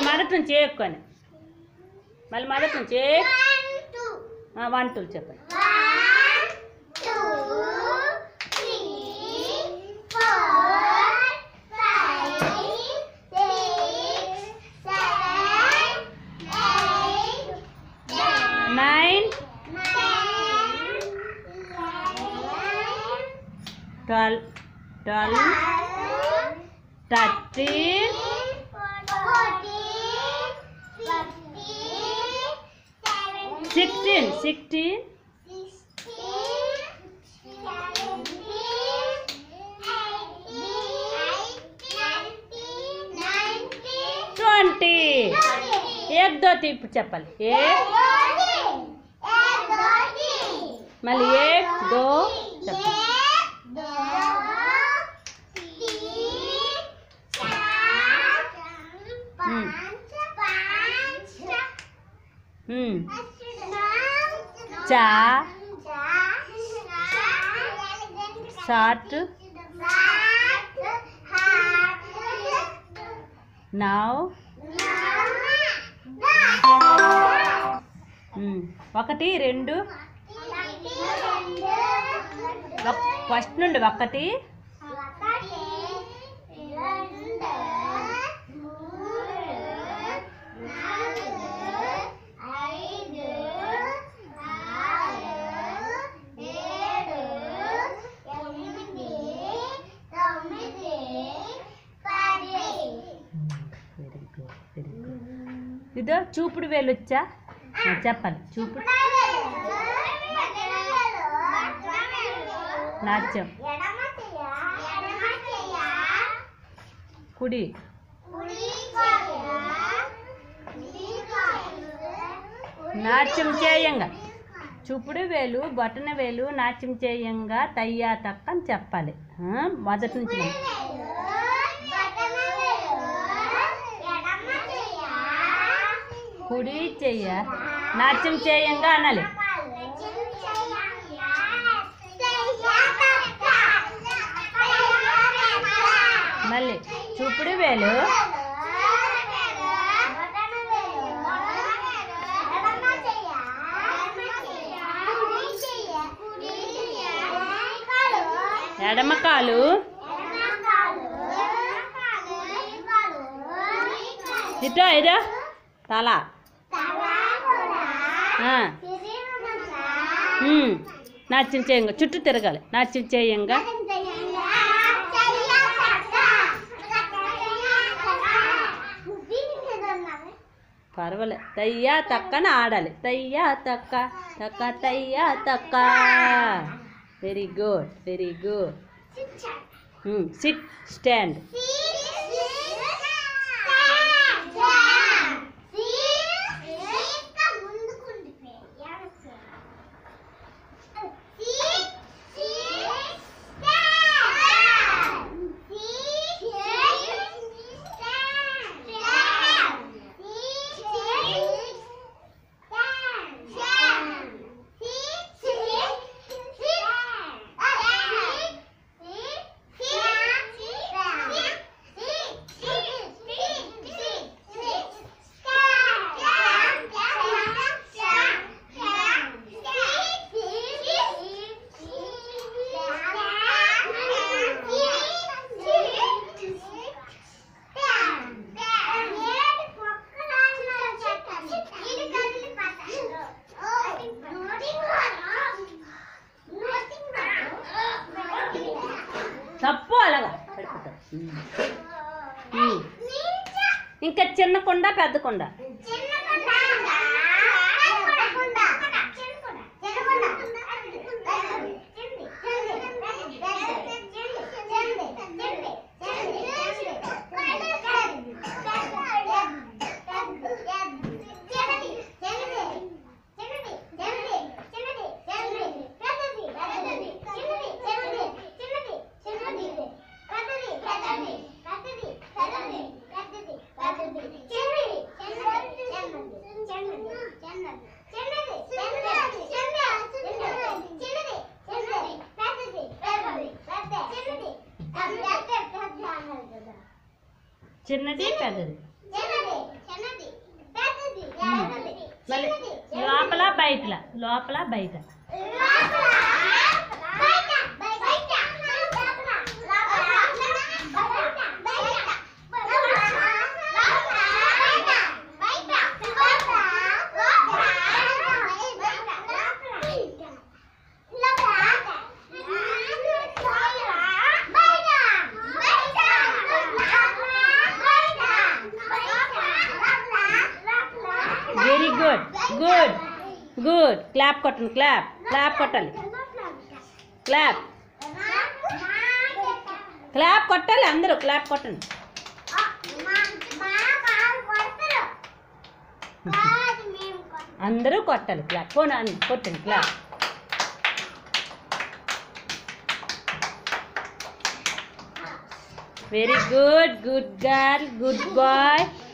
మళ్ళీ మొదటి నుంచి ఎక్కువని మళ్ళీ మొదటి నుంచి వన్ టూ చెప్పండి nine twelve twelve thirteen sixteen sixteen twenty ఏక్ దో తీపి చెప్పాలి ఏ మళ్ళీ ఏక్ దో చెప్పాలి హ్మ్. చా షార్ట్ నవ్ హ్మ్. ఒకటి రెండు ఒక్- ఫస్ట్ నుండి ఒకటి వెరీ గుడ్ వెరీ గుడ్ ఇదో చూపుడు వేలు వచ్చా ఆ, చెప్పాలి చూపుడు నాట్యం కుడి నాట్యం చేయంగా చూపుడు వేలు బొటన వేలు నాట్యం చేయంగా తయ్యా తక్క అని చెప్పాలి ఆ, మొదటి నుంచి మనం. కుడి చెయ్య నాట్యం చేయంగా అనాలి మళ్ళీ చూపుడు వేలు ఎడమ కాలు ఇటో ఇదో తల ఆ, ఉమ్, నాట్యం చేయంగా చుట్టూ తిరగాలి నాట్యం చేయంగా పర్వాలే తయ్యా తక్కన ఆడాలి తయ్యా తక్క తక్క తయ్యా తక్క very good very good sit stand తప్పు అలాగా పడిపోతావు. ఉమ్. ఇంకా చిన్న కొండ పెద్ద కొండ చిన్నది పెద్దది మళ్ళీ లోపల బయట లోపల బయట very good good good clap కొట్టండి క్లాప్ క్లాప్ కొట్టాలి క్లాప్ క్లాప్ కొట్టాలి అందరూ క్లాప్ కొట్టండి అందరూ కొట్టాలి క్లాప్ పోనా కొట్టండి clap very good good girl good bye